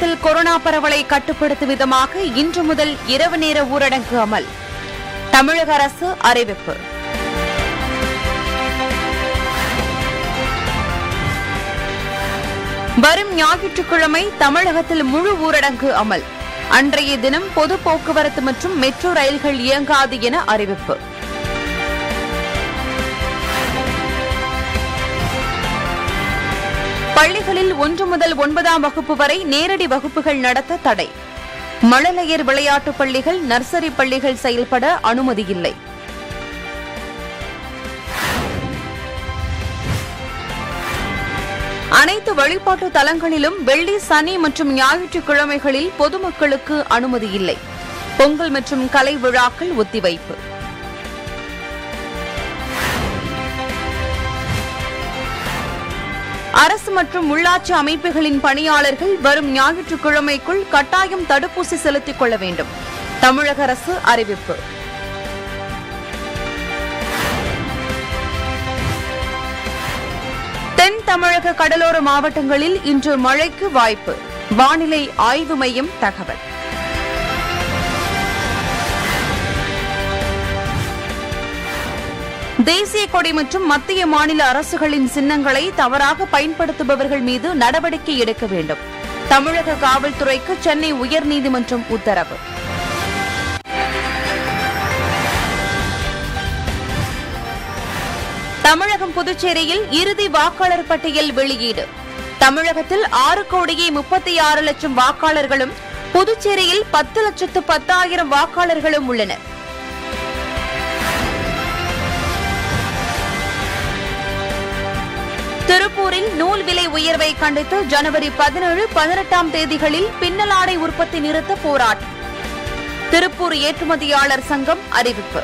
தமிழகத்தில் கொரோனா பரவலை கட்டுப்படுத்தும் விதமாக இன்று முதல் இரவு நேர ஊரடங்கு அமல் தமிழக அரசு அறிவிப்பு வரும் ஞாயிற்றுக்கிழமை தமிழகத்தில் முழு ஊரடங்கு அமல் அன்றைய தினம் பொது போக்குவரத்து மற்றும் மெட்ரோ ரயில்கள் இயங்காது என அறிவிப்பு பள்ளிகளில் ஒன்று முதல் ஒன்பதாம் வகுப்பு வரை நேரடி வகுப்புகள் நடத்த தடை மழலையர் விளையாட்டுப் பள்ளிகள் நர்சரி பள்ளிகள் செயல்பட அனுமதியில்லை அனைத்து வழிபாட்டு தலங்களிலும் வெள்ளி சனி மற்றும் ஞாயிற்றுக்கிழமைகளில் பொதுமக்களுக்கு அனுமதி இல்லை பொங்கல் மற்றும் கலை விழாக்கள் ஒத்திவைப்பு அரசு மற்றும் உள்ளாட்சி அமைப்புகளின் பணியாளர்கள் வரும் ஞாயிற்றுக்கிழமைக்குள் கட்டாயம் தடுப்பூசி செலுத்திக் கொள்ள வேண்டும் தமிழக அரசு அறிவிப்பு தென் தமிழக கடலோர மாவட்டங்களில் இன்று மழைக்கு வாய்ப்பு வானிலை ஆய்வு மையம் தகவல் தேசிய கொடி மற்றும் மத்திய மாநில அரசுகளின் சின்னங்களை தவறாக பயன்படுத்துபவர்கள் மீது நடவடிக்கை எடுக்க வேண்டும் தமிழக காவல்துறைக்கு சென்னை உயர்நீதிமன்றம் உத்தரவு தமிழகம் புதுச்சேரியில் இறுதி வாக்காளர் பட்டியல் வெளியீடு தமிழகத்தில் ஆறு கோடியே முப்பத்தி ஆறு லட்சம் வாக்காளர்களும் புதுச்சேரியில் பத்து லட்சத்து பத்தாயிரம் வாக்காளர்களும் உள்ளனர் திருப்பூரில் நூல் விலை உயர்வை கண்டித்து ஜனவரி பதினேழு பதினெட்டாம் தேதிகளில் பின்னலாடை உற்பத்தி நிறுத்த போராட்டம் திருப்பூர் ஏற்றுமதியாளர் சங்கம் அறிவிப்பு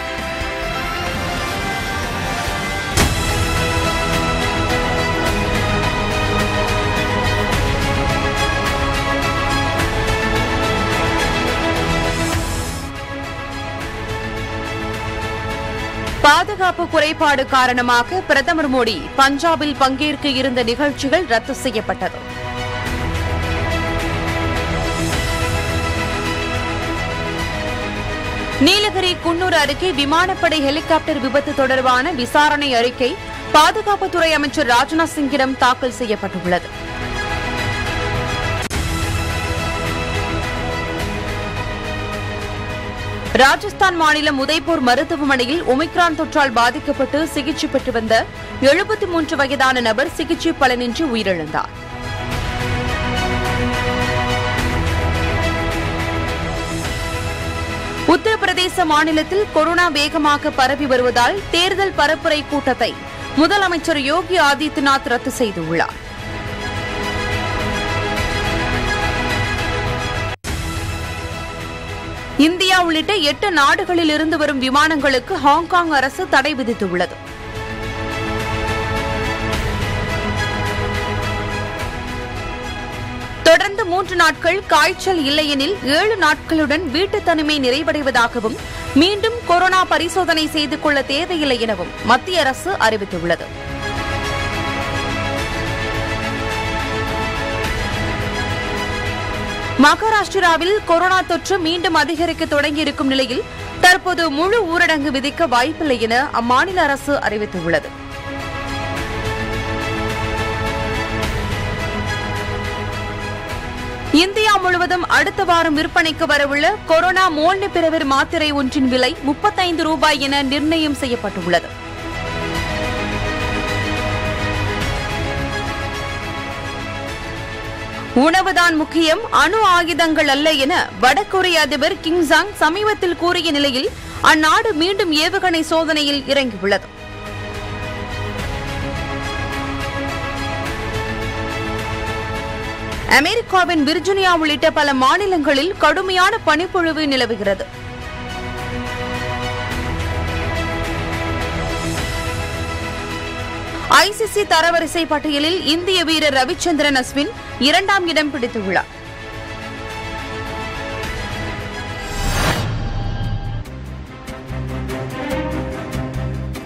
பாதுகாப்பு குறைபாடு காரணமாக பிரதமர் மோடி பஞ்சாபில் பங்கேற்க இருந்த நிகழ்ச்சிகள் ரத்து செய்யப்பட்டது நீலகிரி குன்னூர் அருகே விமானப்படை ஹெலிகாப்டர் விபத்து தொடர்பான விசாரணை அறிக்கை பாதுகாப்புத்துறை அமைச்சர் ராஜ்நாத் சிங்கிடம் தாக்கல் செய்யப்பட்டுள்ளது ராஜஸ்தான் மாநிலம் உதய்பூர் மருத்துவமனையில் ஒமிக்ரான் தொற்றால் பாதிக்கப்பட்டு சிகிச்சை பெற்று வந்த எழுபத்தி மூன்று வயதான நபர் சிகிச்சை பலனின்றி உயிரிழந்தார் உத்தரப்பிரதேச மாநிலத்தில் கொரோனா வேகமாக பரவி வருவதால் தேர்தல் பரப்புரை கூட்டத்தை முதலமைச்சர் யோகி ஆதித்யநாத் ரத்து செய்துள்ளார் இந்தியா உள்ளிட்ட எட்டு நாடுகளில் இருந்து வரும் விமானங்களுக்கு ஹாங்காங் அரசு தடை விதித்துள்ளது தொடர்ந்து மூன்று நாட்கள் காய்ச்சல் இல்லையெனில் ஏழு நாட்களுடன் வீட்டு தனிமை நிறைவடைவதாகவும் மீண்டும் கொரோனா பரிசோதனை செய்து கொள்ள தேவையில்லை எனவும் மத்திய அரசு அறிவித்துள்ளது மகாராஷ்டிராவில் கொரோனா தொற்று மீண்டும் அதிகரிக்க தொடங்கியிருக்கும் நிலையில் தற்போது முழு ஊரடங்கு விதிக்க வாய்ப்பில்லை என அம்மாநில அரசு அறிவித்துள்ளது இந்தியா முழுவதும் அடுத்த வாரம் விற்பனைக்கு வரவுள்ள கொரோனா மோல்னிபிரவிர் மாத்திரை ஒன்றின் விலை முப்பத்தைந்து ரூபாய் என நிர்ணயம் செய்யப்பட்டுள்ளது உணவுதான் முக்கியம் அணு ஆயுதங்கள் அல்ல என வடகொரிய அதிபர் கிம் ஜாங் சமீபத்தில் கூறிய நிலையில் அந்நாடு மீண்டும் ஏவுகணை சோதனையில் இறங்கியுள்ளது அமெரிக்காவின் விர்ஜினியா உள்ளிட்ட பல மாநிலங்களில் கடுமையான பனிப்பொழிவு நிலவுகிறது ஐசிசி தரவரிசை பட்டியலில் இந்திய வீரர் ரவிச்சந்திரன் அஸ்வின் இரண்டாம் இடம் பிடித்துள்ளார்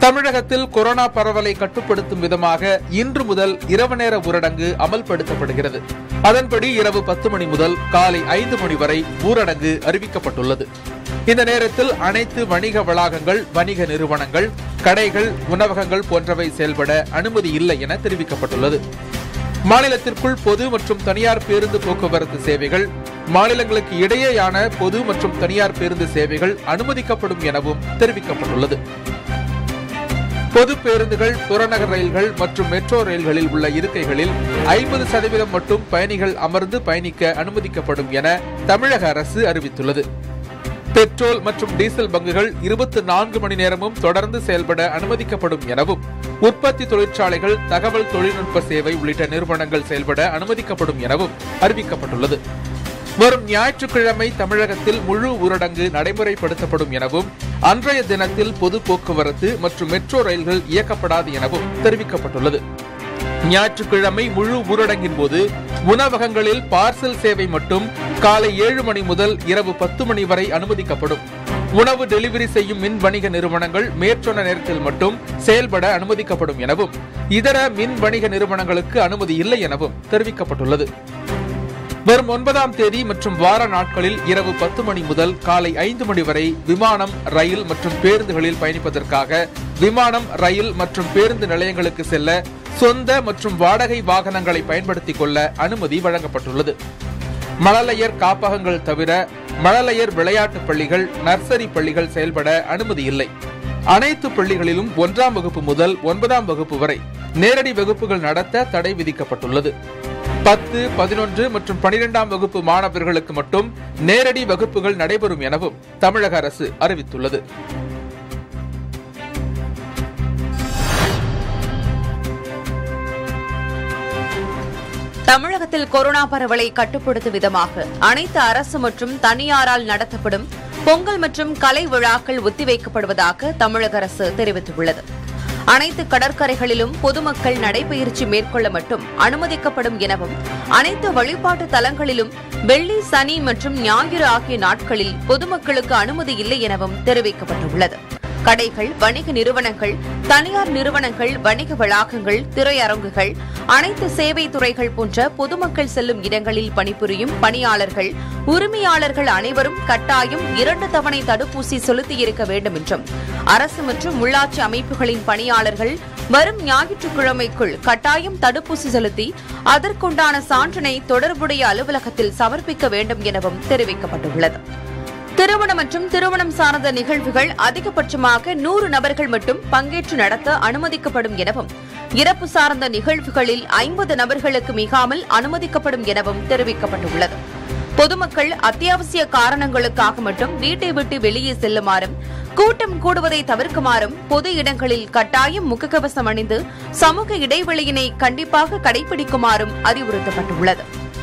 தமிழகத்தில் கொரோனா பரவலை கட்டுப்படுத்தும் விதமாக இன்று முதல் இரவு நேர ஊரடங்கு அமல்படுத்தப்படுகிறது அதன்படி இரவு பத்து மணி முதல் காலை ஐந்து மணி வரை ஊரடங்கு அறிவிக்கப்பட்டுள்ளது இந்த நேரத்தில் அனைத்து வணிக வளாகங்கள் வணிக நிறுவனங்கள் கடைகள் உணவகங்கள் போன்றவை செயல்பட அனுமதி இல்லை என தெரிவிக்கப்பட்டுள்ளது மாநிலத்திற்குள் பொது மற்றும் தனியார் பேருந்து போக்குவரத்து சேவைகள் மாநிலங்களுக்கு இடையேயான பொது மற்றும் தனியார் பேருந்து சேவைகள் அனுமதிக்கப்படும் எனவும் தெரிவிக்கப்பட்டுள்ளது பொது பேருந்துகள் புறநகர் ரயில்கள் மற்றும் மெட்ரோ ரயில்களில் உள்ள இருக்கைகளில் ஐம்பது சதவீதம் மட்டும் பயணிகள் அமர்ந்து பயணிக்க அனுமதிக்கப்படும் என தமிழக அரசு அறிவித்துள்ளது பெட்ரோல் மற்றும் டீசல் பங்குகள் இருபத்தி நான்கு மணி நேரமும் தொடர்ந்து செயல்பட அனுமதிக்கப்படும் எனவும் உற்பத்தி தொழிற்சாலைகள் தகவல் தொழில்நுட்ப சேவை உள்ளிட்ட நிறுவனங்கள் செயல்பட அனுமதிக்கப்படும் எனவும் அறிவிக்கப்பட்டுள்ளது வரும் ஞாயிற்றுக்கிழமை தமிழகத்தில் முழு ஊரடங்கு நடைமுறைப்படுத்தப்படும் எனவும் அன்றைய தினத்தில் பொது போக்குவரத்து மற்றும் மெட்ரோ ரயில்கள் இயக்கப்படாது எனவும் தெரிவிக்கப்பட்டுள்ளது ஞாயிற்றுக்கிழமை முழு ஊரடங்கின் போது உணவகங்களில் பார்சல் சேவை மட்டும் காலை ஏழு மணி முதல் இரவு பத்து மணி வரை அனுமதிக்கப்படும் உணவு டெலிவரி செய்யும் மின் வணிக நிறுவனங்கள் மேற்சொன்ன நேரத்தில் மட்டும் செயல்பட அனுமதிக்கப்படும் எனவும் இதர மின் வணிக நிறுவனங்களுக்கு அனுமதி இல்லை எனவும் தெரிவிக்கப்பட்டுள்ளது வரும் ஒன்பதாம் தேதி மற்றும் வார நாட்களில் இரவு பத்து மணி முதல் காலை ஐந்து மணி வரை விமானம் ரயில் மற்றும் பேருந்துகளில் பயணிப்பதற்காக விமானம் ரயில் மற்றும் பேருந்து நிலையங்களுக்கு செல்ல சொந்த மற்றும் வாடகை வாகனங்களை பயன்படுத்திக் கொள்ள அனுமதி வழங்கப்பட்டுள்ளது மழலையர் காப்பகங்கள் தவிர மழலையர் விளையாட்டு பள்ளிகள் நர்சரி பள்ளிகள் செயல்பட அனுமதி இல்லை அனைத்து பள்ளிகளிலும் ஒன்றாம் வகுப்பு முதல் ஒன்பதாம் வகுப்பு வரை நேரடி வகுப்புகள் நடத்த தடை விதிக்கப்பட்டுள்ளது பத்து பதினொன்று மற்றும் பனிரெண்டாம் வகுப்பு மாணவர்களுக்கு மட்டும் நேரடி வகுப்புகள் நடைபெறும் எனவும் தமிழக அரசு அறிவித்துள்ளது தமிழகத்தில் கொரோனா பரவலை கட்டுப்படுத்தும் விதமாக அனைத்து அரசு மற்றும் தனியாரால் நடத்தப்படும் பொங்கல் மற்றும் கலை விழாக்கள் ஒத்திவைக்கப்படுவதாக தமிழக அரசு தெரிவித்துள்ளது அனைத்து கடற்கரைகளிலும் பொதுமக்கள் நடைபயிற்சி மேற்கொள்ள மட்டும் அனுமதிக்கப்படும் எனவும் அனைத்து வழிபாட்டு தலங்களிலும் வெள்ளி சனி மற்றும் ஞாயிறு ஆகிய நாட்களில் பொதுமக்களுக்கு அனுமதி இல்லை எனவும் தெரிவிக்கப்பட்டுள்ளது கடைகள் வணிக நிறுவனங்கள் தனியார் நிறுவனங்கள் வணிக வளாகங்கள் திரையரங்குகள் அனைத்து சேவை துறைகள் போன்ற பொதுமக்கள் செல்லும் இடங்களில் பணிபுரியும் பணியாளர்கள் உரிமையாளர்கள் அனைவரும் கட்டாயம் இரண்டு தவணை தடுப்பூசி செலுத்தியிருக்க வேண்டும் என்றும் அரசு மற்றும் உள்ளாட்சி அமைப்புகளின் பணியாளர்கள் வரும் ஞாயிற்றுக்கிழமைக்குள் கட்டாயம் தடுப்பூசி செலுத்தி அதற்குண்டான சான்றினை தொடர்புடைய அலுவலகத்தில் சமர்ப்பிக்க வேண்டும் எனவும் தெரிவிக்கப்பட்டுள்ளது திருமணம் மற்றும் திருமணம் சார்ந்த நிகழ்வுகள் அதிகபட்சமாக நூறு நபர்கள் மட்டும் பங்கேற்று நடத்த அனுமதிக்கப்படும் எனவும் இறப்பு சார்ந்த நிகழ்வுகளில் ஐம்பது நபர்களுக்கு மிகாமல் அனுமதிக்கப்படும் எனவும் தெரிவிக்கப்பட்டுள்ளது பொதுமக்கள் அத்தியாவசிய காரணங்களுக்காக மட்டும் வீட்டை விட்டு வெளியே செல்லுமாறும் கூட்டம் கூடுவதை தவிர்க்குமாறும் பொது இடங்களில் கட்டாயம் முகக்கவசம் அணிந்து சமூக இடைவெளியினை கண்டிப்பாக கடைபிடிக்குமாறும் அறிவுறுத்தப்பட்டுள்ளது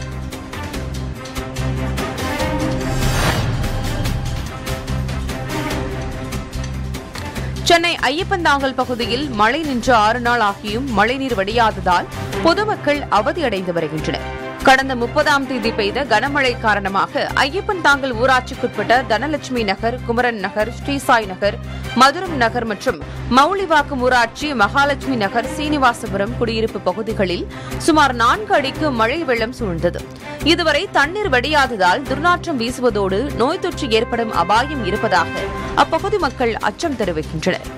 சென்னை ஐயப்பந்தாங்கல் பகுதியில் மழை நின்று ஆறு நாள் ஆகியும் மழைநீர் வடியாததால் பொதுமக்கள் அவதியடைந்து வருகின்றனர் கடந்த முப்பதாம் தேதி பெய்த கனமழை காரணமாக ஐயப்பன் தாங்கல் ஊராட்சிக்குட்பட்ட தனலட்சுமி நகர் குமரன் நகர் ஸ்ரீசாய் நகர் மதுரம் நகர் மற்றும் மௌலிவாக்கம் ஊராட்சி மகாலட்சுமி நகர் சீனிவாசபுரம் குடியிருப்பு பகுதிகளில் சுமார் நான்கு அடிக்கு மழை வெள்ளம் சூழ்ந்தது இதுவரை தண்ணீர் வடியாததால் துர்நாற்றம் வீசுவதோடு நோய் தொற்று ஏற்படும் அபாயம் இருப்பதாக அப்பகுதி மக்கள் அச்சம் தெரிவிக்கின்றனர்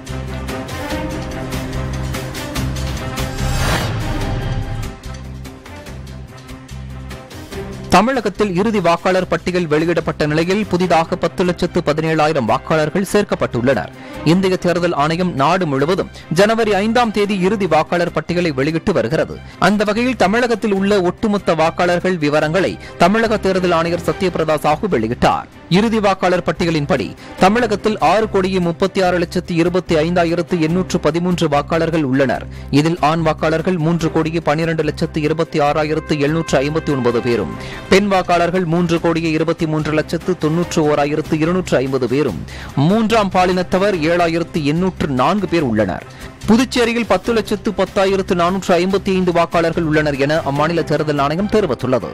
தமிழகத்தில் இறுதி வாக்காளர் பட்டியல் வெளியிடப்பட்ட நிலையில் புதிதாக பத்து லட்சத்து பதினேழாயிரம் வாக்காளர்கள் சேர்க்கப்பட்டுள்ளனர் இந்திய தேர்தல் ஆணையம் நாடு முழுவதும் ஜனவரி ஐந்தாம் தேதி இறுதி வாக்காளர் பட்டியலை வெளியிட்டு வருகிறது அந்த வகையில் தமிழகத்தில் உள்ள ஒட்டுமொத்த வாக்காளர்கள் விவரங்களை தமிழக தேர்தல் ஆணையர் சத்யபிரதா சாஹூ வெளியிட்டார் இறுதி வாக்காளர் பட்டியலின்படி தமிழகத்தில் ஆறு கோடியே முப்பத்தி ஆறு லட்சத்து இருபத்தி ஐந்தாயிரத்து எண்ணூற்று பதிமூன்று வாக்காளர்கள் உள்ளனர் இதில் ஆண் வாக்காளர்கள் மூன்று கோடியே பனிரெண்டு லட்சத்து இருபத்தி ஆறாயிரத்து எழுநூற்று ஐம்பத்தி ஒன்பது பேரும் பெண் வாக்காளர்கள் மூன்று கோடியே இருபத்தி மூன்று லட்சத்து தொன்னூற்று ஓராயிரத்து இருநூற்று ஐம்பது பேரும் மூன்றாம் பாலினத்தவர் ஏழாயிரத்து எண்ணூற்று நான்கு பேர் உள்ளனர் புதுச்சேரியில் பத்து லட்சத்து பத்தாயிரத்து நானூற்று ஐம்பத்தி ஐந்து வாக்காளர்கள் உள்ளனர் என அம்மாநில தேர்தல் ஆணையம் தெரிவித்துள்ளது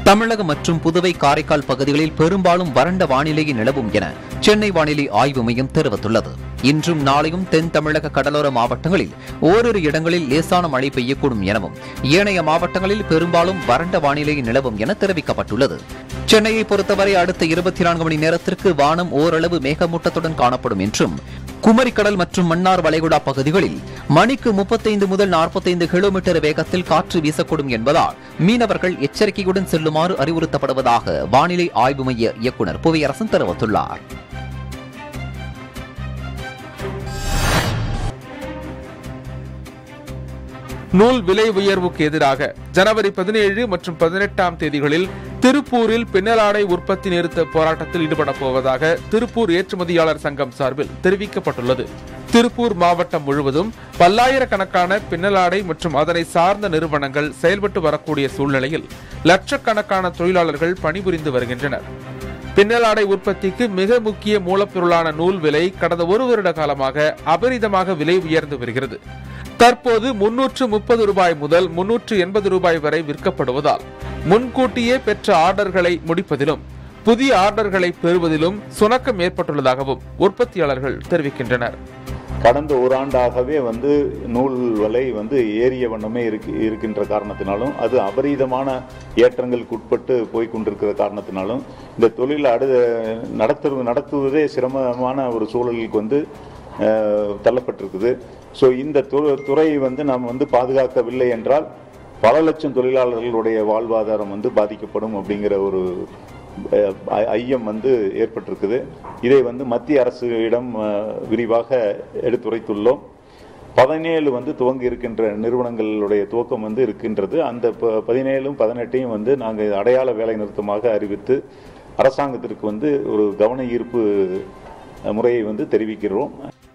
தமிழகம் மற்றும் புதுவை காரைக்கால் பகுதிகளில் பெரும்பாலும் வறண்ட வானிலையே நிலவும் என சென்னை வானிலை ஆய்வு மையம் தெரிவித்துள்ளது இன்றும் நாளையும் தென் தமிழக கடலோர மாவட்டங்களில் ஓரிரு இடங்களில் லேசான மழை பெய்யக்கூடும் எனவும் ஏனைய மாவட்டங்களில் பெரும்பாலும் வறண்ட வானிலை நிலவும் என தெரிவிக்கப்பட்டுள்ளது சென்னையை பொறுத்தவரை அடுத்த இருபத்தி நான்கு மணி நேரத்திற்கு வானம் ஓரளவு மேகமூட்டத்துடன் காணப்படும் என்றும் குமரிக்கடல் மற்றும் மன்னார் வளைகுடா பகுதிகளில் மணிக்கு முப்பத்தைந்து முதல் நாற்பத்தைந்து கிலோமீட்டர் வேகத்தில் காற்று வீசக்கூடும் என்பதால் மீனவர்கள் எச்சரிக்கையுடன் செல்லுமாறு அறிவுறுத்தப்படுவதாக வானிலை ஆய்வு மைய இயக்குநர் புவியரசன் தெரிவித்துள்ளார் நூல் விலை உயர்வுக்கு எதிராக ஜனவரி பதினேழு மற்றும் பதினெட்டாம் தேதிகளில் திருப்பூரில் பின்னலாடை உற்பத்தி நிறுத்த போராட்டத்தில் ஈடுபடப் போவதாக திருப்பூர் ஏற்றுமதியாளர் சங்கம் சார்பில் தெரிவிக்கப்பட்டுள்ளது திருப்பூர் மாவட்டம் முழுவதும் பல்லாயிரக்கணக்கான பின்னலாடை மற்றும் அதனை சார்ந்த நிறுவனங்கள் செயல்பட்டு வரக்கூடிய சூழ்நிலையில் லட்சக்கணக்கான தொழிலாளர்கள் பணிபுரிந்து வருகின்றனர் பின்னலாடை உற்பத்திக்கு மிக முக்கிய மூலப்பொருளான நூல் விலை கடந்த ஒரு வருட காலமாக அபரிதமாக விலை உயர்ந்து வருகிறது தற்போது முன்னூற்று முப்பது ரூபாய் முதல் முன்னூற்று எண்பது ரூபாய் வரை விற்கப்படுவதால் முன்கூட்டியே பெற்ற ஆர்டர்களை முடிப்பதிலும் புதிய ஆர்டர்களை பெறுவதிலும் சுணக்கம் ஏற்பட்டுள்ளதாகவும் உற்பத்தியாளர்கள் தெரிவிக்கின்றனர் கடந்த ஓராண்டாகவே வந்து நூல் விலை வந்து ஏறிய வண்ணமே இருக்கு இருக்கின்ற காரணத்தினாலும் அது அபரீதமான ஏற்றங்களுக்கு உட்பட்டு போய் கொண்டிருக்கிற காரணத்தினாலும் இந்த தொழில் அடு நடத்து நடத்துவதே சிரமமான ஒரு சூழலுக்கு வந்து அஹ், தள்ளப்பட்டிருக்குது ஸோ இந்த து- துறையை வந்து நாம் வந்து பாதுகாக்கவில்லை என்றால் பல லட்சம் தொழிலாளர்களுடைய வாழ்வாதாரம் வந்து பாதிக்கப்படும் அப்படிங்கிற ஒரு அஹ், ஐ- ஐயம் வந்து ஏற்பட்டிருக்குது இதை வந்து மத்திய அரசிடம் அஹ், விரிவாக எடுத்துரைத்துள்ளோம் பதினேழு வந்து துவங்கி இருக்கின்ற நிறுவனங்களுடைய துவக்கம் வந்து இருக்கின்றது அந்த ப- பதினேழும் பதினெட்டையும் வந்து நாங்கள் அடையாள வேலை நிறுத்தமாக அறிவித்து அரசாங்கத்திற்கு வந்து ஒரு கவன ஈர்ப்பு அஹ், முறையை வந்து தெரிவிக்கிறோம்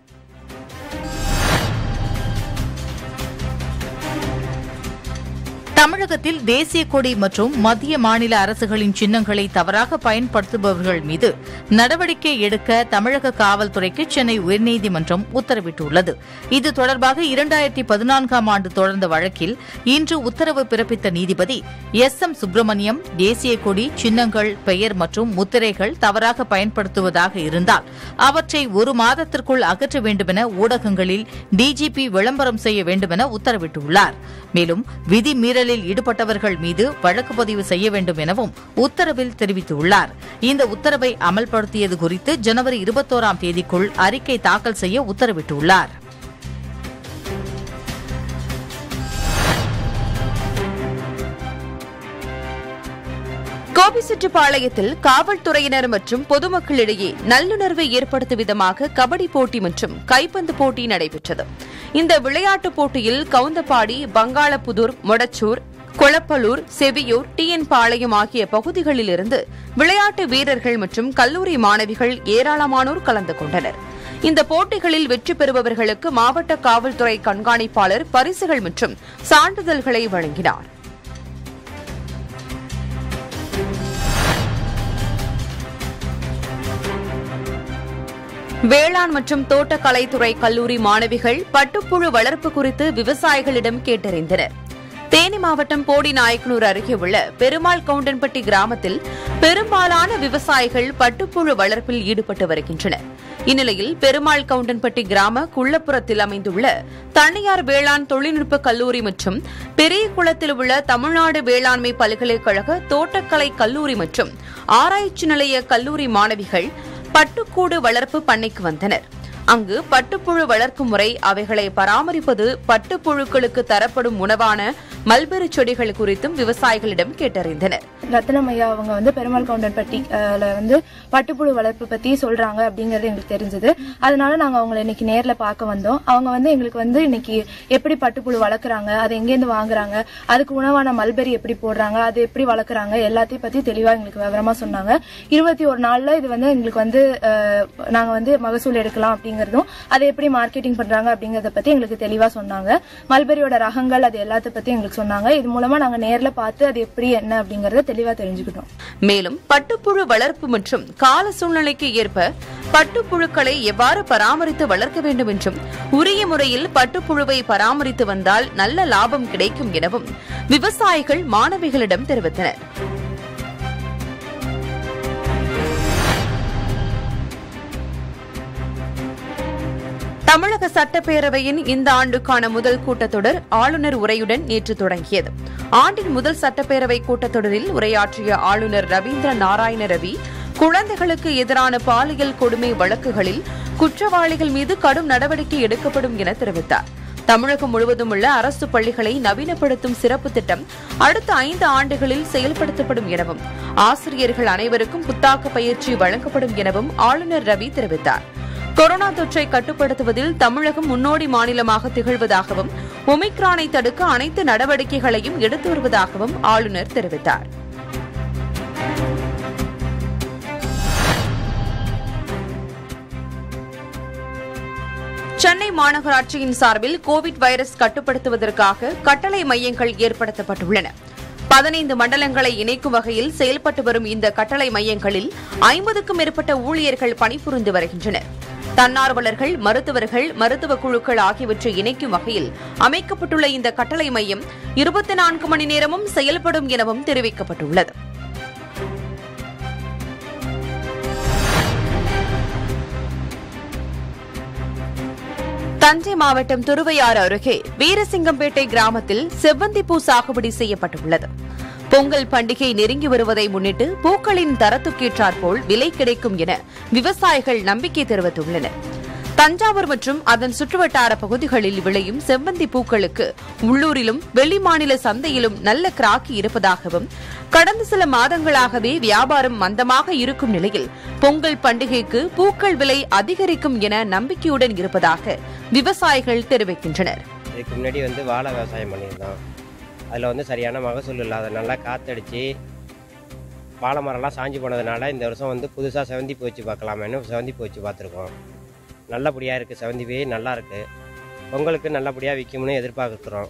தமிழகத்தில் தேசிய கொடி மற்றும் மத்திய மாநில அரசுகளின் சின்னங்களை தவறாக பயன்படுத்துபவர்கள் மீது நடவடிக்கை எடுக்க தமிழக காவல்துறைக்கு சென்னை உயர்நீதிமன்றம் உத்தரவிட்டுள்ளது இது தொடர்பாக இரண்டாயிரத்தி பதினான்காம் ஆண்டு தொடர்ந்த வழக்கில் இன்று உத்தரவு பிறப்பித்த நீதிபதி எஸ் எம் சுப்பிரமணியம் தேசிய கொடி சின்னங்கள் பெயர் மற்றும் முத்திரைகள் தவறாக பயன்படுத்துவதாக இருந்தால் அவற்றை ஒரு மாதத்திற்குள் அகற்ற வேண்டுமென ஊடகங்களில் டிஜிபி விளம்பரம் செய்ய வேண்டுமென உத்தரவிட்டுள்ளார் மேலும் விதி மீறலில் ஈடுபட்டவர்கள் மீது வழக்கு பதிவு செய்ய வேண்டும் எனவும் உத்தரவில் தெரிவித்துள்ளார் இந்த உத்தரவை அமல்படுத்தியது குறித்து ஜனவரி இருபத்தோராம் தேதிக்குள் அறிக்கை தாக்கல் செய்ய உத்தரவிட்டுள்ளார் கோபிச்செட்டிப்பாளையத்தில் காவல்துறையினர் மற்றும் பொதுமக்களிடையே நல்லுணர்வை ஏற்படுத்தும் விதமாக கபடி போட்டி மற்றும் கைப்பந்து போட்டி நடைபெற்றது இந்த விளையாட்டுப் போட்டியில் கவுந்தப்பாடி பங்காளப்புதூர் மொடச்சூர் கொளப்பலூர் செவியூர் டிஎன் பாளையம் ஆகிய பகுதிகளிலிருந்து விளையாட்டு வீரர்கள் மற்றும் கல்லூரி மாணவிகள் ஏராளமானோர் கலந்து கொண்டனர் இந்த போட்டிகளில் வெற்றி பெறுபவர்களுக்கு மாவட்ட காவல்துறை கண்காணிப்பாளர் பரிசுகள் மற்றும் சான்றிதழ்களை வழங்கினார் வேளாண் மற்றும் தோட்டக்கலைத்துறை கல்லூரி மாணவிகள் பட்டுப்புழு வளர்ப்பு குறித்து விவசாயிகளிடம் கேட்டறிந்தனர் தேனி மாவட்டம் போடி நாயக்கனூர் அருகே உள்ள பெருமாள் கவுண்டன்பட்டி கிராமத்தில் பெரும்பாலான விவசாயிகள் பட்டுப்புழு வளர்ப்பில் ஈடுபட்டு வருகின்றனர் இந்நிலையில் பெருமாள் கவுண்டன்பட்டி கிராம குள்ளப்புறத்தில் அமைந்துள்ள தனியார் வேளாண் தொழில்நுட்ப கல்லூரி மற்றும் பெரியகுளத்தில் உள்ள தமிழ்நாடு வேளாண்மை பல்கலைக்கழக தோட்டக்கலை கல்லூரி மற்றும் ஆராய்ச்சி நிலைய கல்லூரி மாணவிகள் பட்டுக்கூடு வளர்ப்பு பண்ணைக்கு வந்தனர் அங்கு பட்டுப்புழு வளர்க்கும் முறை அவைகளை பராமரிப்பது பட்டுப்புழுக்களுக்கு தரப்படும் உணவான மல்பெரி செடிகள் குறித்தும் விவசாயிகளிடம் கேட்டறிந்தனர் ரத்னமையா அவங்க வந்து பெருமாள் கவுண்டன்பட்டி அஹ், ல வந்து பட்டுப்புழு வளர்ப்பு பத்தி சொல்றாங்க அப்படிங்கறது எங்களுக்கு தெரிஞ்சது அதனால நாங்க அவங்களை இன்னைக்கு நேர்ல பார்க்க வந்தோம் அவங்க வந்து எங்களுக்கு வந்து இன்னைக்கு எப்படி பட்டுப்புழு வளர்க்குறாங்க அதை எங்கேருந்து வாங்குறாங்க அதுக்கு உணவான மல்பெரி எப்படி போடுறாங்க அது எப்படி வளர்க்குறாங்க எல்லாத்தையும் பத்தி தெளிவா எங்களுக்கு விவரமா சொன்னாங்க இருபத்தி ஒரு நாள்ல இது வந்து எங்களுக்கு வந்து அஹ், நாங்க வந்து மகசூல் எடுக்கலாம் அப்படிங்கறதும் அதை எப்படி மார்க்கெட்டிங் பண்றாங்க அப்படிங்கறத பத்தி எங்களுக்கு தெளிவா சொன்னாங்க மல்பெரியோட ரகங்கள் அது எல்லாத்த பத்தி எங்களுக்கு சொன்னாங்க இது மூலமா நாங்க நேர்ல பார்த்து அது எப்படி என்ன அப்படிங்கறத தெளிவா தெரிஞ்சுக்கிட்டோம் மேலும் பட்டுப்புழு வளர்ப்பு மற்றும் கால சூழ்நிலைக்கு ஏற்ப பட்டுப்புழுக்களை எவ்வாறு பராமரித்து வளர்க்க வேண்டும் என்றும் உரிய முறையில் பட்டுப்புழுவை பராமரித்து வந்தால் நல்ல லாபம் கிடைக்கும் எனவும் விவசாயிகள் மாணவிகளிடம் தெரிவித்தனர் தமிழக சட்டப்பேரவையின் இந்த ஆண்டுக்கான முதல் கூட்டத்தொடர் ஆளுநர் உரையுடன் நேற்று தொடங்கியது ஆண்டின் முதல் சட்டப்பேரவை கூட்டத்தொடரில் உரையாற்றிய ஆளுநர் ரவீந்திர நாராயண ரவி குழந்தைகளுக்கு எதிரான பாலியல் கொடுமை வழக்குகளில் குற்றவாளிகள் மீது கடும் நடவடிக்கை எடுக்கப்படும் என தெரிவித்தார் தமிழகம் முழுவதும் உள்ள அரசு பள்ளிகளை நவீனப்படுத்தும் சிறப்பு திட்டம் அடுத்த ஐந்து ஆண்டுகளில் செயல்படுத்தப்படும் எனவும் ஆசிரியர்கள் அனைவருக்கும் புத்தாக்க பயிற்சி வழங்கப்படும் எனவும் ஆளுநர் ரவி தெரிவித்தார் கொரோனா தொற்றை கட்டுப்படுத்துவதில் தமிழகம் முன்னோடி மாநிலமாக திகழ்வதாகவும் ஒமிக்ரானை தடுக்க அனைத்து நடவடிக்கைகளையும் எடுத்து வருவதாகவும் ஆளுநர் தெரிவித்தார் சென்னை மாநகராட்சியின் சார்பில் கோவிட் வைரஸ் கட்டுப்படுத்துவதற்காக கட்டளை மையங்கள் ஏற்படுத்தப்பட்டுள்ளன பதினைந்து மண்டலங்களை இணைக்கும் வகையில் செயல்பட்டு வரும் இந்த கட்டளை மையங்களில் ஐம்பதுக்கும் மேற்பட்ட ஊழியர்கள் பணிபுரிந்து வருகின்றனர் தன்னார்வலர்கள் மருத்துவர்கள் மருத்துவ குழுக்கள் ஆகியவற்றை இணைக்கும் வகையில் அமைக்கப்பட்டுள்ள இந்த கட்டளை மையம் இருபத்தி நான்கு மணி நேரமும் செயல்படும் எனவும் தெரிவிக்கப்பட்டுள்ளது தஞ்சை மாவட்டம் திருவையாறு அருகே வீரசிங்கம்பேட்டை கிராமத்தில் செவ்வந்திப்பூ சாகுபடி செய்யப்பட்டுள்ளது பொங்கல் பண்டிகை நெருங்கி வருவதை முன்னிட்டு பூக்களின் தரத்துக்கேற்றாற்போல் விலை கிடைக்கும் என விவசாயிகள் நம்பிக்கை தெரிவித்துள்ளனர் தஞ்சாவூர் மற்றும் அதன் சுற்றுவட்டார பகுதிகளில் விளையும் செவ்வந்தி பூக்களுக்கு உள்ளூரிலும் வெளிமாநில சந்தையிலும் நல்ல கிராக்கி இருப்பதாகவும் கடந்த சில மாதங்களாகவே வியாபாரம் மந்தமாக இருக்கும் நிலையில் பொங்கல் பண்டிகைக்கு பூக்கள் விலை அதிகரிக்கும் என நம்பிக்கையுடன் இருப்பதாக விவசாயிகள் தெரிவிக்கின்றனர் இதுக்கு முன்னாடி வந்து வாழை விவசாயம் பண்ணியிருந்தோம் அதில் வந்து சரியான மகசூல் இல்லாத நல்லா காற்றடிச்சு வாழை மரம்லாம் சாஞ்சு போனதுனால இந்த வருஷம் வந்து புதுசாக செவந்திப்பூ வச்சு பார்க்கலாமேன்னு செவந்திப்பூ வச்சு பார்த்துருக்கோம் நல்லபடியாக இருக்குது செவந்திப்பூ நல்லா இருக்குது பொங்கலுக்கு நல்லபடியாக விற்கும்னு எதிர்பார்க்குறோம்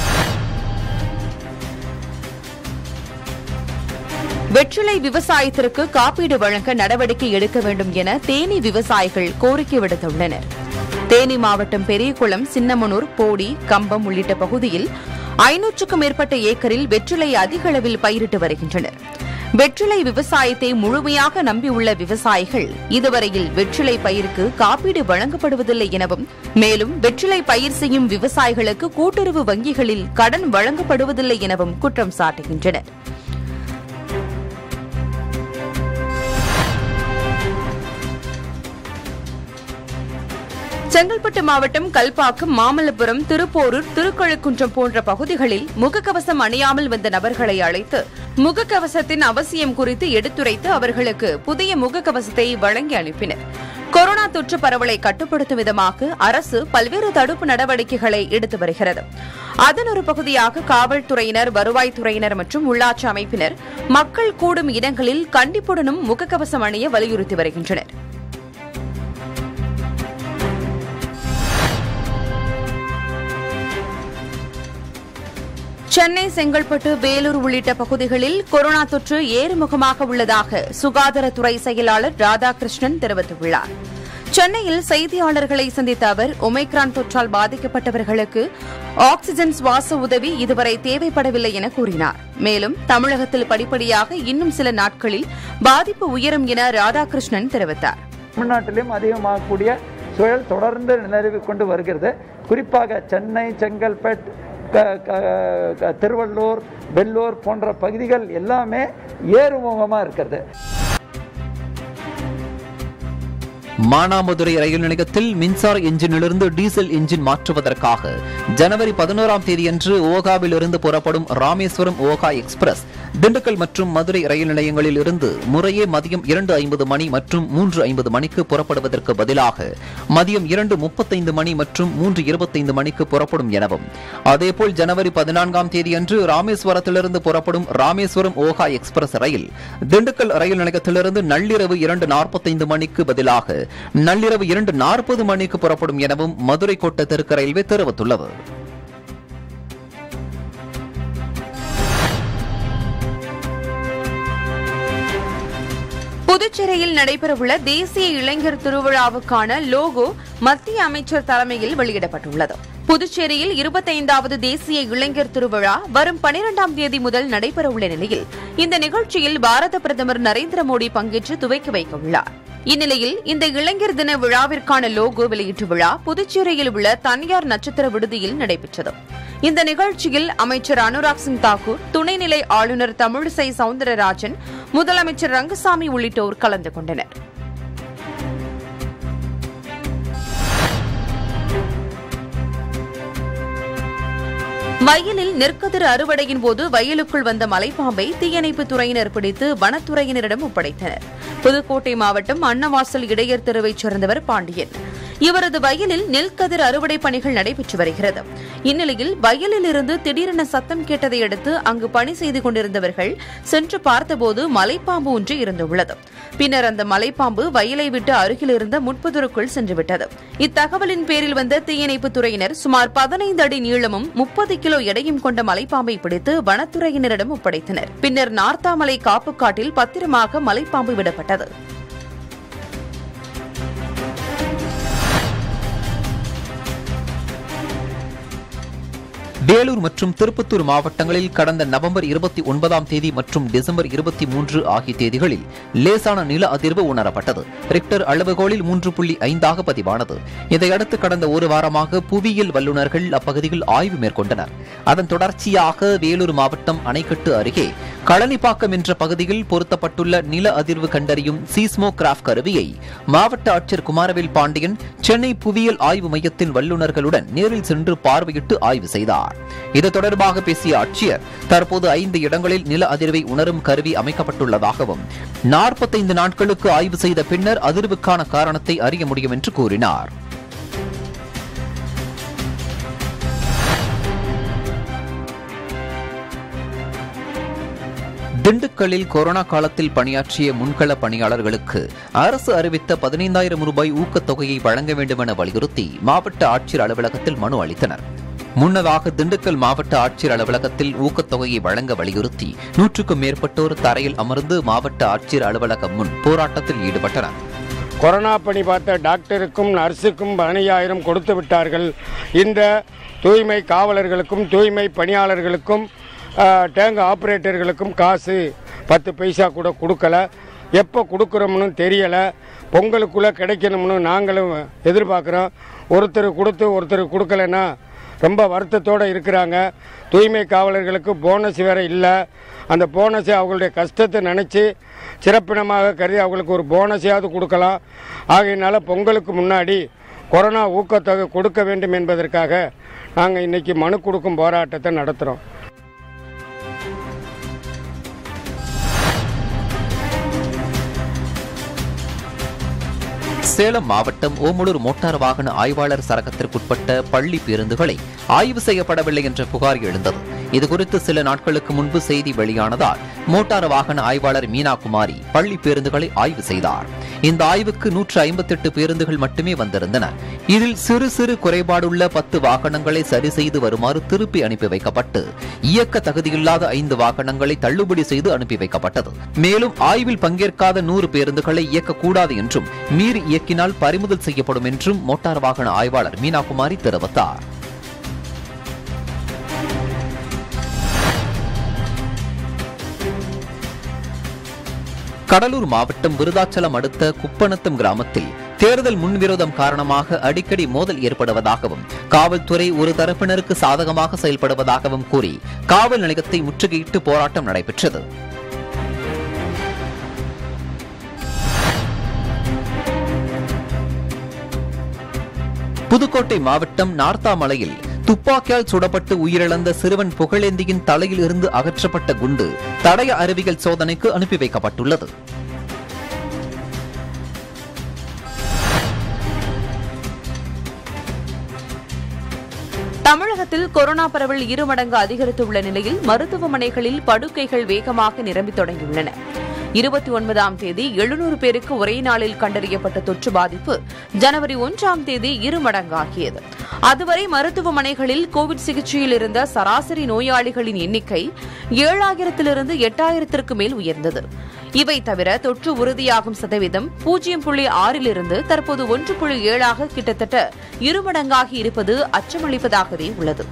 வெற்றிலை விவசாயத்திற்கு காப்பீடு வழங்க நடவடிக்கை எடுக்க வேண்டும் என தேனி விவசாயிகள் கோரிக்கை விடுத்துள்ளனர் தேனி மாவட்டம் பெரியகுளம் சின்னமனூர் போடி கம்பம் உள்ளிட்ட பகுதியில் ஐநூற்றுக்கும் மேற்பட்ட ஏக்கரில் வெற்றிலை அதிக அளவில் பயிரிட்டு வருகின்றனர் வெற்றிலை விவசாயத்தை முழுமையாக நம்பியுள்ள விவசாயிகள் இதுவரையில் வெற்றிலை பயிருக்கு காப்பீடு வழங்கப்படுவதில்லை எனவும் மேலும் வெற்றிலை பயிர் செய்யும் விவசாயிகளுக்கு கூட்டுறவு வங்கிகளில் கடன் வழங்கப்படுவதில்லை எனவும் குற்றம் சாட்டுகின்றனர் செங்கல்பட்டு மாவட்டம் கல்பாக்கம் மாமல்லபுரம் திருப்போரூர் திருக்கழுக்குன்றம் போன்ற பகுதிகளில் முகக்கவசம் அணியாமல் வந்த நபர்களை அழைத்து முகக்கவசத்தின் அவசியம் குறித்து எடுத்துரைத்து அவர்களுக்கு புதிய முகக்கவசத்தை வழங்கி அனுப்பினர் கொரோனா தொற்று பரவலை கட்டுப்படுத்தும் விதமாக அரசு பல்வேறு தடுப்பு நடவடிக்கைகளை எடுத்து வருகிறது அதன் ஒரு பகுதியாக காவல்துறையினர் வருவாய்த்துறையினர் மற்றும் உள்ளாட்சி அமைப்பினர் மக்கள் கூடும் இடங்களில் கண்டிப்புடனும் முகக்கவசம் அணிய வலியுறுத்தி வருகின்றனர் சென்னை செங்கல்பட்டு வேலூர் உள்ளிட்ட பகுதிகளில் கொரோனா தொற்று ஏறுமுகமாக உள்ளதாக சுகாதாரத்துறை செயலாளர் ராதாகிருஷ்ணன் தெரிவித்துள்ளார் சென்னையில் செய்தியாளர்களை சந்தித்த அவர் ஒமைக்ரான் தொற்றால் பாதிக்கப்பட்டவர்களுக்கு ஆக்ஸிஜன் சுவாச உதவி இதுவரை தேவைப்படவில்லை என கூறினார் மேலும் தமிழகத்தில் படிப்படியாக இன்னும் சில நாட்களில் பாதிப்பு உயரும் என ராதாகிருஷ்ணன் தெரிவித்தார் தமிழ்நாட்டிலும் அதிகமாகக்கூடிய சூழல் தொடர்ந்து நிலவி கொண்டு வருகிறது குறிப்பாக சென்னை செங்கல்பட்டு க- க- க- திருவள்ளூர் வெள்ளூர் போன்ற பகுதிகள் எல்லாமே ஏறுமுகமாக இருக்கிறது மானாமதுரை ரயில் நிலையத்தில் மின்சார எஞ்சினிலிருந்து டீசல் எஞ்சின் மாற்றுவதற்காக ஜனவரி பதினோராம் தேதியன்று ஓகாவிலிருந்து புறப்படும் ராமேஸ்வரம் ஓகா எக்ஸ்பிரஸ் திண்டுக்கல் மற்றும் மதுரை ரயில் நிலையங்களில் இருந்து முறையே மதியம் இரண்டு ஐம்பது மணி மற்றும் மூன்று ஐம்பது மணிக்கு புறப்படுவதற்கு பதிலாக மதியம் இரண்டு முப்பத்தைந்து மணி மற்றும் மூன்று இருபத்தைந்து மணிக்கு புறப்படும் எனவும் அதேபோல் ஜனவரி பதினான்காம் தேதியன்று ராமேஸ்வரத்திலிருந்து புறப்படும் ராமேஸ்வரம் ஓகா எக்ஸ்பிரஸ் ரயில் திண்டுக்கல் ரயில் நிலையத்திலிருந்து நள்ளிரவு இரண்டு நாற்பத்தைந்து மணிக்கு பதிலாக நள்ளிரவு இரண்டு நாற்பது மணிக்கு புறப்படும் எனவும் மதுரை கோட்ட தெற்கு ரயில்வே தெரிவித்துள்ளது புதுச்சேரியில் நடைபெறவுள்ள தேசிய இளைஞர் திருவிழாவுக்கான லோகோ மத்திய அமைச்சர் தலைமையில் வெளியிடப்பட்டுள்ளது புதுச்சேரியில் இருபத்தைந்தாவது தேசிய இளைஞர் திருவிழா வரும் பனிரெண்டாம் தேதி முதல் நடைபெறவுள்ள நிலையில் இந்த நிகழ்ச்சியில் பாரத பிரதமர் நரேந்திர மோடி பங்கேற்று துவக்கி வைக்க உள்ளார் இந்நிலையில் இந்த இளைஞர் தின விழாவிற்கான லோகோ வெளியீட்டு விழா புதுச்சேரியில் உள்ள தனியார் நட்சத்திர விடுதியில் நடைபெற்றது இந்த நிகழ்ச்சியில் அமைச்சர் அனுராக் சிங் தாக்கூர் துணைநிலை ஆளுநர் தமிழிசை சவுந்தரராஜன் முதலமைச்சர் ரங்கசாமி உள்ளிட்டோர் கலந்து கொண்டனர் வயலில் நெற்கதிர் அறுவடையின் போது வயலுக்குள் வந்த மலைப்பாம்பை தீயணைப்புத் துறையினர் பிடித்து வனத்துறையினரிடம் ஒப்படைத்தனர் புதுக்கோட்டை மாவட்டம் அன்னவாசல் இடையர் தெருவைச் சேர்ந்தவர் பாண்டியன் இவரது வயலில் நெல்கதிர் அறுவடை பணிகள் நடைபெற்று வருகிறது இந்நிலையில் வயலில் இருந்து திடீரென சத்தம் கேட்டதை அடுத்து அங்கு பணி செய்து கொண்டிருந்தவர்கள் சென்று பார்த்தபோது மலைப்பாம்பு ஒன்று இருந்துள்ளது பின்னர் அந்த மலைப்பாம்பு வயலை விட்டு அருகில் இருந்த முட்புதருக்குள் சென்றுவிட்டது இத்தகவலின் பேரில் வந்த தீயணைப்புத் துறையினர் சுமார் பதினைந்து அடி நீளமும் முப்பது கிலோ எடையும் கொண்ட மலைப்பாம்பை பிடித்து வனத்துறையினரிடம் ஒப்படைத்தனர் பின்னர் நார்த்தாமலை காப்புக்காட்டில் பத்திரமாக மலைப்பாம்பு விடப்பட்டது வேலூர் மற்றும் திருப்பத்தூர் மாவட்டங்களில் கடந்த நவம்பர் இருபத்தி ஒன்பதாம் தேதி மற்றும் டிசம்பர் இருபத்தி மூன்று ஆகிய தேதிகளில் லேசான நில அதிர்வு உணரப்பட்டது ரிக்டர் அளவுகோலில் மூன்று புள்ளி ஐந்தாக பதிவானது இதையடுத்து கடந்த ஒரு வாரமாக புவியியல் வல்லுநர்கள் அப்பகுதியில் ஆய்வு மேற்கொண்டனர் அதன் தொடர்ச்சியாக வேலூர் மாவட்டம் அணைக்கட்டு அருகே களனிப்பாக்கம் என்ற பகுதியில் பொருத்தப்பட்டுள்ள நில அதிர்வு கண்டறியும் சீஸ்மோகிராஃப் கருவியை மாவட்ட ஆட்சியர் குமாரவேல் பாண்டியன் சென்னை புவியியல் ஆய்வு மையத்தின் வல்லுநர்களுடன் நேரில் சென்று பார்வையிட்டு ஆய்வு செய்தார் இது தொடர்பாக பேசிய ஆட்சியர் தற்போது ஐந்து இடங்களில் நில அதிர்வை உணரும் கருவி அமைக்கப்பட்டுள்ளதாகவும் நாற்பத்தைந்து நாட்களுக்கு ஆய்வு செய்த பின்னர் அதிர்வுக்கான காரணத்தை அறிய முடியும் என்று கூறினார் திண்டுக்கல்லில் கொரோனா காலத்தில் பணியாற்றிய முன்கள பணியாளர்களுக்கு அரசு அறிவித்த பதினைந்தாயிரம் ரூபாய் ஊக்கத்தொகையை வழங்க வேண்டும் என வலியுறுத்தி மாவட்ட ஆட்சியர் அலுவலகத்தில் மனு அளித்தனர் முன்னதாக திண்டுக்கல் மாவட்ட ஆட்சியர் அலுவலகத்தில் ஊக்கத்தொகையை வழங்க வலியுறுத்தி நூற்றுக்கும் மேற்பட்டோர் தரையில் அமர்ந்து மாவட்ட ஆட்சியர் அலுவலகம் முன் போராட்டத்தில் ஈடுபட்டனர் கொரோனா பணி பார்த்த டாக்டருக்கும் நர்ஸுக்கும் பதினையாயிரம் கொடுத்து விட்டார்கள் இந்த தூய்மை காவலர்களுக்கும் தூய்மை பணியாளர்களுக்கும் ஆஹ், டேங்க் ஆப்ரேட்டர்களுக்கும் காசு பத்து பைசா கூட கொடுக்கல எப்போ கொடுக்குறோம்னு தெரியலை பொங்கலுக்குள்ளே கிடைக்கணும்னு நாங்களும் எதிர்பார்க்குறோம் ஒருத்தர் கொடுத்து ஒருத்தர் கொடுக்கலன்னா ரொம்ப வருத்தத்தோடு இருக்கிறாங்க தூய்மை காவலர்களுக்கு போனஸ் வேறு இல்லை அந்த போனஸை அவங்களுடைய கஷ்டத்தை நினச்சி சிறப்பினமாக கருதி அவங்களுக்கு ஒரு போனஸையாவது கொடுக்கலாம் ஆகையினால பொங்கலுக்கு முன்னாடி கொரோனா ஊக்கத்தொகை கொடுக்க வேண்டும் என்பதற்காக நாங்கள் இன்னைக்கு மனு கொடுக்கும் போராட்டத்தை நடத்துகிறோம் சேலம் மாவட்டம் ஓமலூர் மோட்டார் வாகன ஆய்வாளர் சரகத்திற்குட்பட்ட பள்ளி பேருந்துகளை ஆய்வு செய்யப்படவில்லை என்ற புகார் எழுந்தது இதுகுறித்து சில நாட்களுக்கு முன்பு செய்தி வெளியானதால் மோட்டார் வாகன ஆய்வாளர் மீனா குமாரி பள்ளி பேருந்துகளை ஆய்வு செய்தார் இந்த ஆய்வுக்கு நூற்று ஐம்பத்தெட்டு பேருந்துகள் மட்டுமே வந்திருந்தன இதில் சிறு சிறு குறைபாடுள்ள பத்து வாகனங்களை சரி செய்து வருமாறு திருப்பி அனுப்பி வைக்கப்பட்டு இயக்க தகுதியில்லாத ஐந்து வாகனங்களை தள்ளுபடி செய்து அனுப்பி வைக்கப்பட்டது மேலும் ஆய்வில் பங்கேற்காத நூறு பேருந்துகளை இயக்கக்கூடாது என்றும் மீறி இயக்கினால் பறிமுதல் செய்யப்படும் என்றும் மோட்டார் வாகன ஆய்வாளர் மீனாகுமாரி தெரிவித்தார் கடலூர் மாவட்டம் விருதாச்சலம் அடுத்த குப்பநத்தம் கிராமத்தில் தேர்தல் முன்விரோதம் காரணமாக அடிக்கடி மோதல் ஏற்படுவதாகவும் காவல்துறை ஒரு தரப்பினருக்கு சாதகமாக செயல்படுவதாகவும் கூறி காவல் நிலையத்தை முற்றுகையிட்டு போராட்டம் நடைபெற்றது புதுக்கோட்டை மாவட்டம் நார்த்தாமலையில் துப்பாக்கியால் சுடப்பட்டு உயிரிழந்த சிறுவன் புகழேந்தியின் தலையில் இருந்து அகற்றப்பட்ட குண்டு தடய அறிவியல் சோதனைக்கு அனுப்பி வைக்கப்பட்டுள்ளது தமிழகத்தில் கொரோனா பரவல் இருமடங்கு அதிகரித்துள்ள நிலையில் மருத்துவமனைகளில் படுக்கைகள் வேகமாக நிரம்பித் தொடங்கியுள்ளன இருபத்தி ஒன்பதாம் தேதி எழுநூறு பேருக்கு ஒரே நாளில் கண்டறியப்பட்ட தொற்று பாதிப்பு ஜனவரி ஒன்றாம் தேதி இருமடங்காகியது அதுவரை மருத்துவமனைகளில் கோவிட் சிகிச்சையில் இருந்த சராசரி நோயாளிகளின் எண்ணிக்கை ஏழாயிரத்திலிருந்து எட்டாயிரத்திற்கு மேல் உயர்ந்தது இவை தவிர தொற்று உறுதியாகும் சதவீதம் பூஜ்ஜியம் புள்ளி ஆறிலிருந்து தற்போது ஒன்று புள்ளி ஏழாக கிட்டத்தட்ட இருமடங்காகி இருப்பது அச்சமளிப்பதாகவே உள்ளது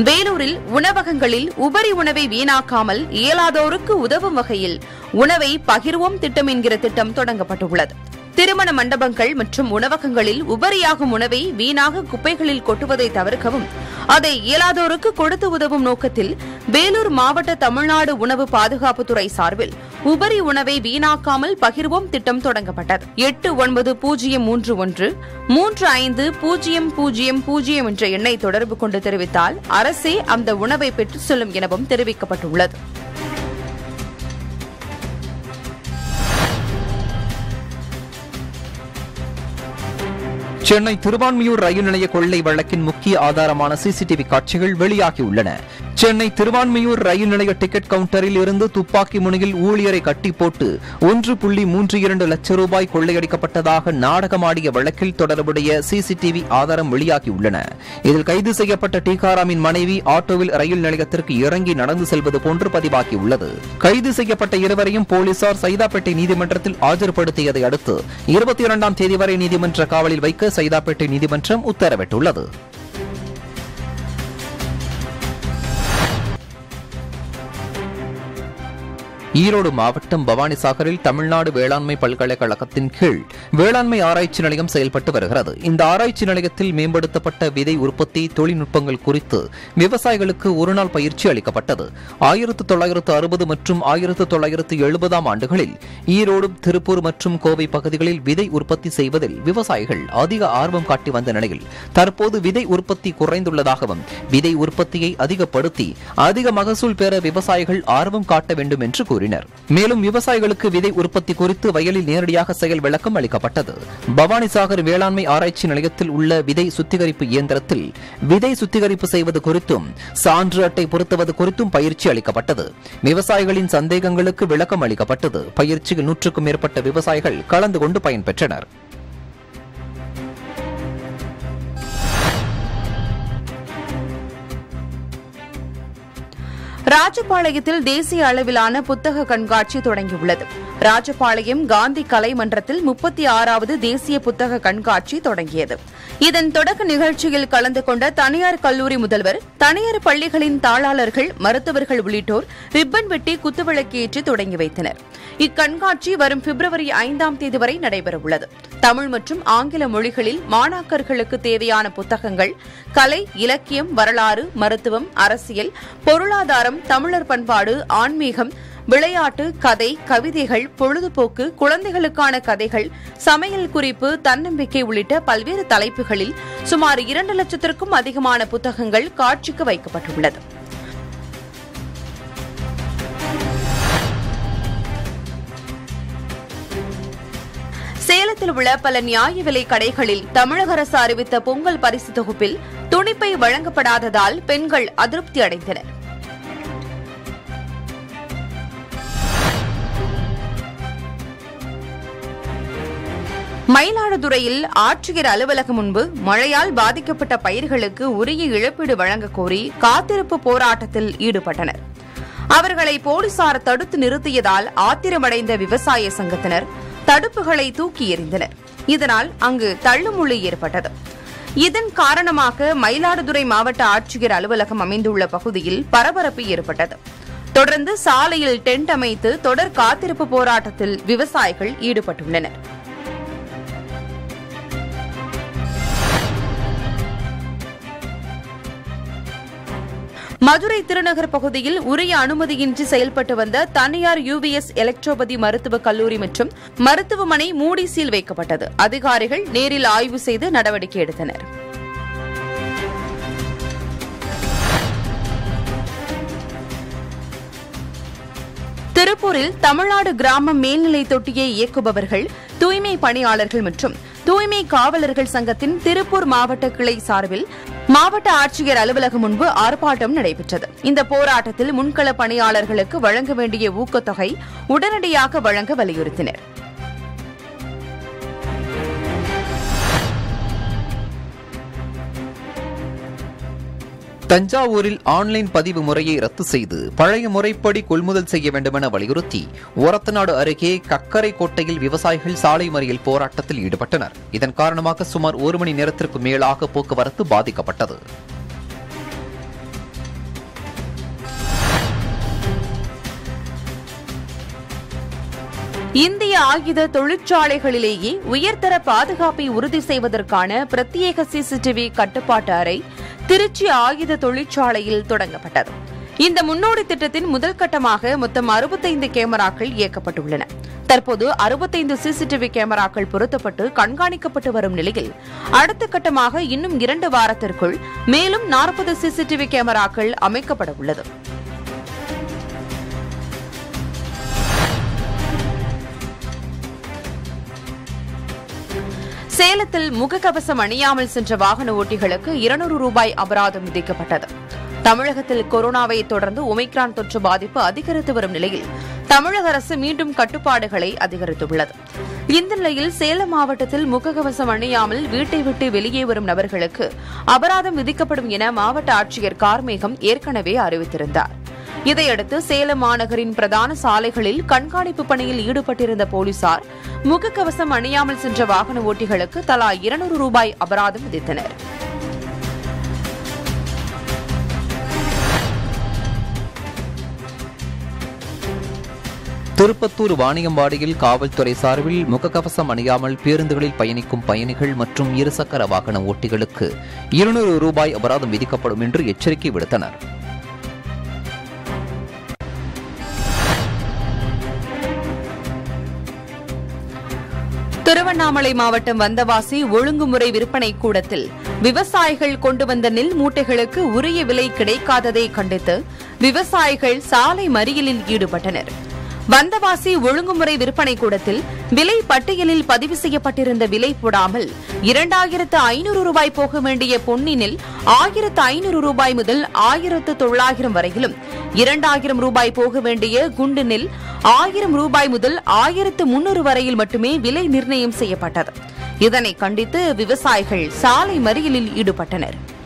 வேலூரில் உணவகங்களில் உபரி உணவை வீணாக்காமல் இயலாதோருக்கு உதவும் வகையில் உணவை பகிர்வோம் திட்டம் என்கிற திட்டம் தொடங்கப்பட்டுள்ளது திருமண மண்டபங்கள் மற்றும் உணவகங்களில் உபரியாகும் உணவை வீணாக குப்பைகளில் கொட்டுவதை தவிர்க்கவும் அதை இயலாதோருக்கு கொடுத்து உதவும் நோக்கத்தில் வேலூர் மாவட்ட தமிழ்நாடு உணவு பாதுகாப்புத்துறை சார்பில் உபரி உணவை வீணாக்காமல் பகிர்வோம் திட்டம் தொடங்கப்பட்டது எட்டு ஒன்பது பூஜ்ஜியம் மூன்று ஒன்று மூன்று ஐந்து பூஜ்ஜியம் பூஜ்ஜியம் பூஜ்ஜியம் என்ற எண்ணை தொடர்பு கொண்டு தெரிவித்தால் அரசே அந்த உணவை பெற்றுச் செல்லும் எனவும் தெரிவிக்கப்பட்டுள்ளது சென்னை திருவான்மியூர் ரயில் நிலைய கொள்ளை வழக்கின் முக்கிய ஆதாரமான சிசிடிவி காட்சிகள் வெளியாகியுள்ளன சென்னை திருவான்மியூர் ரயில் நிலைய டிக்கெட் கவுண்டரில் இருந்து துப்பாக்கி முனையில் ஊழியரை கட்டி போட்டு ஒன்று புள்ளி மூன்று இரண்டு லட்சம் ரூபாய் கொள்ளையடிக்கப்பட்டதாக நாடகமாடிய வழக்கில் தொடர்புடைய சிசிடிவி ஆதாரம் வெளியாகியுள்ளன இதில் கைது செய்யப்பட்ட டீகாராமின் மனைவி ஆட்டோவில் ரயில் நிலையத்திற்கு இறங்கி நடந்து செல்வது போன்று பதிவாகியுள்ளது கைது செய்யப்பட்ட இருவரையும் போலீசார் சைதாப்பேட்டை நீதிமன்றத்தில் ஆஜர்படுத்தியதை அடுத்து இருபத்தி இரண்டாம் தேதி வரை நீதிமன்ற காவலில் வைக்க சைதாப்பேட்டை நீதிமன்றம் உத்தரவிட்டுள்ளது ஈரோடு மாவட்டம் பவானிசாகரில் தமிழ்நாடு வேளாண்மை பல்கலைக்கழகத்தின் கீழ் வேளாண்மை ஆராய்ச்சி நிலையம் செயல்பட்டு வருகிறது இந்த ஆராய்ச்சி நிலையத்தில் மேம்படுத்தப்பட்ட விதை உற்பத்தி தொழில்நுட்பங்கள் குறித்து விவசாயிகளுக்கு ஒருநாள் பயிற்சி அளிக்கப்பட்டது ஆயிரத்து தொள்ளாயிரத்து அறுபது மற்றும் ஆயிரத்து தொள்ளாயிரத்து எழுபதாம் ஆண்டுகளில் ஈரோடு திருப்பூர் மற்றும் கோவை பகுதிகளில் விதை உற்பத்தி செய்வதில் விவசாயிகள் அதிக ஆர்வம் காட்டி வந்த நிலையில் தற்போது விதை உற்பத்தி குறைந்துள்ளதாகவும் விதை உற்பத்தியை அதிகப்படுத்தி அதிக மகசூல் பெற விவசாயிகள் ஆர்வம் காட்ட வேண்டும் என்று கூறினர் மேலும் விவசாயிகளுக்கு விதை உற்பத்தி குறித்து வயலில் நேரடியாக செயல் விளக்கம் அளிக்கப்பட்டது பவானிசாகர் வேளாண்மை ஆராய்ச்சி நிலையத்தில் உள்ள விதை சுத்திகரிப்பு இயந்திரத்தில் விதை சுத்திகரிப்பு செய்வது குறித்தும் சான்று அட்டை பொருத்துவது குறித்தும் பயிற்சி அளிக்கப்பட்டது விவசாயிகளின் சந்தேகங்களுக்கு விளக்கம் அளிக்கப்பட்டது பயிற்சியில் நூற்றுக்கும் மேற்பட்ட விவசாயிகள் கலந்து கொண்டு பயன்பெற்றனர் ராஜபாளையத்தில் தேசிய அளவிலான புத்தக கண்காட்சி தொடங்கியுள்ளது ராஜபாளையம் காந்தி கலை மன்றத்தில் முப்பத்தி ஆறாவது தேசிய புத்தக கண்காட்சி தொடங்கியது இதன் தொடக்க நிகழ்ச்சியில் கலந்து கொண்ட தனியார் கல்லூரி முதல்வர் தனியார் பள்ளிகளின் தாளாளர்கள் மருத்துவர்கள் உள்ளிட்டோர் ரிப்பன் வெட்டி குத்துவிளக்கேற்றி தொடங்கி வைத்தனர் இக்கண்காட்சி வரும் பிப்ரவரி ஐந்தாம் தேதி வரை நடைபெறவுள்ளது தமிழ் மற்றும் ஆங்கில மொழிகளில் மாணாக்கர்களுக்கு தேவையான புத்தகங்கள் கலை இலக்கியம் வரலாறு மருத்துவம் அரசியல் பொருளாதாரம் தமிழர் பண்பாடு ஆன்மீகம் விளையாட்டு கதை கவிதைகள் பொழுதுபோக்கு குழந்தைகளுக்கான கதைகள் சமையல் குறிப்பு தன்னம்பிக்கை உள்ளிட்ட பல்வேறு தலைப்புகளில் சுமார் இரண்டு லட்சத்திற்கும் அதிகமான புத்தகங்கள் காட்சிக்கு வைக்கப்பட்டுள்ளது சேலத்தில் உள்ள பல நியாய விலை கடைகளில் தமிழக அரசு அறிவித்த பொங்கல் பரிசு தொகுப்பில் துணிப்பை வழங்கப்படாததால் பெண்கள் அதிருப்தி அடைந்தனர் மயிலாடுதுறையில் ஆட்சியர் அலுவலகம் முன்பு மழையால் பாதிக்கப்பட்ட பயிர்களுக்கு உரிய இழப்பீடு வழங்கக் கோரி காத்திருப்பு போராட்டத்தில் ஈடுபட்டனர் அவர்களை போலீசார் தடுத்து நிறுத்தியதால் ஆத்திரமடைந்த விவசாய சங்கத்தினர் தடுப்புகளை தூக்கி எறிந்தனர் இதனால் அங்கு தள்ளுமுள்ளு ஏற்பட்டது இதன் காரணமாக மயிலாடுதுறை மாவட்ட ஆட்சியர் அலுவலகம் அமைந்துள்ள பகுதியில் பரபரப்பு ஏற்பட்டது தொடர்ந்து சாலையில் டென்ட் அமைத்து தொடர் காத்திருப்பு போராட்டத்தில் விவசாயிகள் ஈடுபட்டுள்ளனர் மதுரை திருநகர் பகுதியில் உரிய அனுமதியின்றி செயல்பட்டு வந்த தனியார் யுவிஎஸ் எலக்ட்ரோபதி மருத்துவக் கல்லூரி மற்றும் மருத்துவமனை மூடி சீல் வைக்கப்பட்டது அதிகாரிகள் நேரில் ஆய்வு செய்து நடவடிக்கை எடுத்தனர் திருப்பூரில் தமிழ்நாடு கிராம மேல்நிலை தொட்டியை இயக்குபவர்கள் தூய்மை பணியாளர்கள் மற்றும் தூய்மை காவலர்கள் சங்கத்தின் திருப்பூர் மாவட்ட கிளை சார்பில் மாவட்ட ஆட்சியர் அலுவலகம் முன்பு ஆர்ப்பாட்டம் நடைபெற்றது இந்த போராட்டத்தில் முன்கள பணியாளர்களுக்கு வழங்க வேண்டிய ஊக்கத்தொகை உடனடியாக வழங்க வலியுறுத்தினர் தஞ்சாவூரில் ஆன்லைன் பதிவு முறையை ரத்து செய்து பழைய முறைப்படி கொள்முதல் செய்ய வேண்டுமென வலியுறுத்தி ஓரத்தநாடு அருகே கக்கரை கோட்டையில் விவசாயிகள் சாலை மறியல் போராட்டத்தில் ஈடுபட்டனர் இதன் காரணமாக சுமார் ஒரு மணி நேரத்திற்கு மேலாக போக்குவரத்து பாதிக்கப்பட்டது இந்திய ஆயுத தொழிற்சாலைகளிலேயே உயர்தர பாதுகாப்பை உறுதி செய்வதற்கான பிரத்யேக சிசிடிவி கட்டுப்பாட்டு அறை திருச்சி ஆயுத தொழிற்சாலையில் தொடங்கப்பட்டது இந்த முன்னோடி திட்டத்தின் முதல் கட்டமாக மொத்தம் அறுபத்தைந்து கேமராக்கள் இயக்கப்பட்டுள்ளன தற்போது அறுபத்தைந்து சிசிடிவி கேமராக்கள் பொருத்தப்பட்டு கண்காணிக்கப்பட்டு வரும் நிலையில் அடுத்த கட்டமாக இன்னும் இரண்டு வாரத்திற்குள் மேலும் நாற்பது சிசிடிவி கேமராக்கள் அமைக்கப்பட உள்ளது சேலத்தில் முகக்கவசம் அணியாமல் சென்ற வாகன ஓட்டிகளுக்கு இருநூறு ரூபாய் அபராதம் விதிக்கப்பட்டது தமிழகத்தில் கொரோனாவை தொடர்ந்து ஒமைக்ரான் தொற்று பாதிப்பு அதிகரித்து வரும் நிலையில் தமிழக அரசு மீண்டும் கட்டுப்பாடுகளை அதிகரித்துள்ளது இந்த நிலையில் சேலம் மாவட்டத்தில் முகக்கவசம் அணியாமல் வீட்டை விட்டு வெளியே வரும் நபர்களுக்கு அபராதம் விதிக்கப்படும் என மாவட்ட ஆட்சியர் கார்மேகம் ஏற்கனவே அறிவித்திருந்தார் இதையடுத்து சேலம் மாநகரின் பிரதான சாலைகளில் கண்காணிப்பு பணியில் ஈடுபட்டிருந்த போலீசார் முகக்கவசம் அணியாமல் சென்ற வாகன ஓட்டிகளுக்கு தலா இருநூறு ரூபாய் அபராதம் விதித்தனர் திருப்பத்தூர் வாணியம்பாடியில் காவல்துறை சார்பில் முகக்கவசம் அணியாமல் பேருந்துகளில் பயணிக்கும் பயணிகள் மற்றும் இருசக்கர வாகன ஓட்டிகளுக்கு இருநூறு ரூபாய் அபராதம் விதிக்கப்படும் என்று எச்சரிக்கை விடுத்தனர் திருவண்ணாமலை மாவட்டம் வந்தவாசி ஒழுங்குமுறை விற்பனை கூடத்தில் விவசாயிகள் கொண்டு வந்த நெல் மூட்டைகளுக்கு உரிய விலை கிடைக்காததை கண்டித்து விவசாயிகள் சாலை மறியலில் ஈடுபட்டனர் வந்தவாசி ஒழுங்குமுறை விற்பனை கூடத்தில் விலை பட்டியலில் பதிவு செய்யப்பட்டிருந்த விலை போடாமல் இரண்டாயிரத்து ஐநூறு ரூபாய் போக வேண்டிய பொன்னி நெல் ஆயிரத்து ஐநூறு ரூபாய் முதல் ஆயிரத்து தொள்ளாயிரம் வரையிலும் இரண்டாயிரம் ரூபாய் போக வேண்டிய குண்டு நெல் ஆயிரம் ரூபாய் முதல் ஆயிரத்து முன்னூறு வரையில் மட்டுமே விலை நிர்ணயம் செய்யப்பட்டது இதனை கண்டித்து விவசாயிகள் சாலை மறியலில் ஈடுபட்டனர்